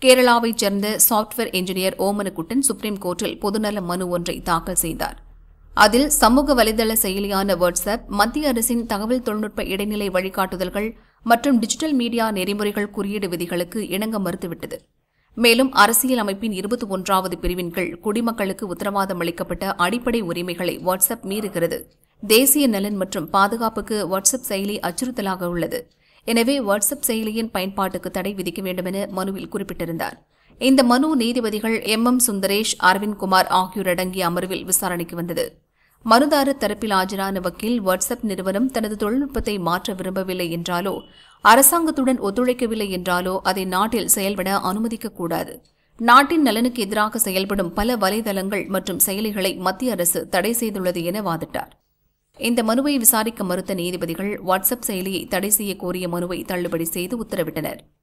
கேரளாவைச் சேர்ந்த software engineer ஓமனக்குட்டன் supreme கோர்ட்டில் பொதுநல மனு ஒன்றை தாக்கல் செய்தார் அதில் சமூக வலைதள செயலியான வாட்ஸ்அப் மத்திய அரசின் தகவல் தொழில்நுட்ப இடைநிலை வழிகாட்டுதல்கள் மற்றும் டிஜிட்டல் மீடியா நெறிமுறைகள் குறியீடு விதிகளுக்கு இணங்க மறுத்துவிட்டது மேலும் அரசியல் அமைப்பின் இருபத்தி ஒன்றாவது பிரிவின் கீழ் குடிமக்களுக்கு உத்தரவாதம் அளிக்கப்பட்ட அடிப்படை உரிமைகளை வாட்ஸ்அப் மீறுகிறது தேசிய நலன் மற்றும் பாதுகாப்புக்கு வாட்ஸ்அப் செயலி அச்சுறுத்தலாக உள்ளது எனவே வாட்ஸ்அப் செயலியின் பயன்பாட்டுக்கு தடை விதிக்க வேண்டுமென மனுவில் குறிப்பிட்டிருந்தார் இந்த மனு நீதிபதிகள் எம் எம் சுந்தரேஷ் அரவிந்த் குமார் ஆகியோர் அடங்கிய அமர்வில் விசாரணைக்கு வந்தது மனுதாரர் தரப்பில் ஆஜரான வக்கீல் வாட்ஸ்அப் நிறுவனம் தனது தொழில்நுட்பத்தை மாற்ற விரும்பவில்லை என்றாலோ அரசாங்கத்துடன் ஒத்துழைக்கவில்லை என்றாலோ அதை நாட்டில் செயல்பட அனுமதிக்கக்கூடாது நாட்டின் நலனுக்கு எதிராக செயல்படும் பல வலைதளங்கள் மற்றும் செயலிகளை மத்திய அரசு தடை செய்துள்ளது என வாதிட்டார் இந்த மனுவை விசாரிக்க மறுத்த நீதிபதிகள் வாட்ஸ்அப் செயலியை தடை செய்ய கோரிய மனுவை தள்ளுபடி செய்து உத்தரவிட்டனர்